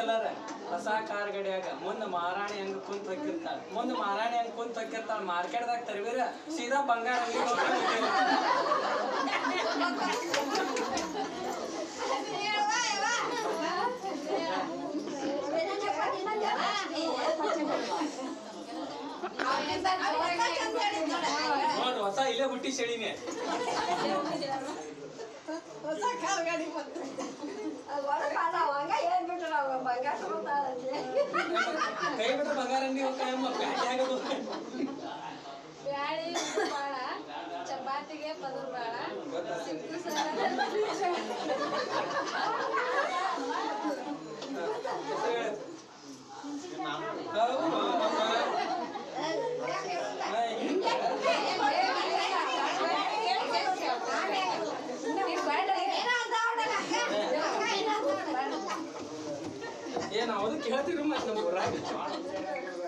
colour ಹೊಸ car ಗಡಿಯಾಗ ಮುಂದ್ ಮಾರಾಣಿ ಹಂಗ ಕುಂತ್ ಹೊಕ್ಕಿರ್ತಾಳ ಮುಂದ್ ಮಾರಾಣಿ ಹಂಗ ಕುಂತ್ ಹೊಕ್ಕಿರ್ತಾಳ ಮಾರ್ಕೆಟ್ದಾಗ ತರ್ಬೀರ ಸೀದಾ ಬಂಗಾರ ಅಂಗಡಿ ನೋಡ್ರಿ ಹೊಸ ಇಲ್ಲೇ ಹುಟ್ಟಿ ಸೆಳಿನೇ ಹೊಸ ಕಾರ್ ಗಾಡಿ ಬಂತು ಕೈ ಬಿಟ್ರೆ ಬಂಗಾರ ಅಂಗಡಿ ಹೋಗ್ತಾಯಮ್ಮ ಪ್ಯಾಟಿ ಆಗೋದು ಬ್ಯಾಳಿ ಬಾಳ ಚಪಾತಿಗೆ ಪದರ್ ಬಾಳ ಏನ್ ಅವ್ರು ಕೇಳ್ತೀರಿ ಮತ್ತೆ ನಮ್ಮ ಊರಾಗ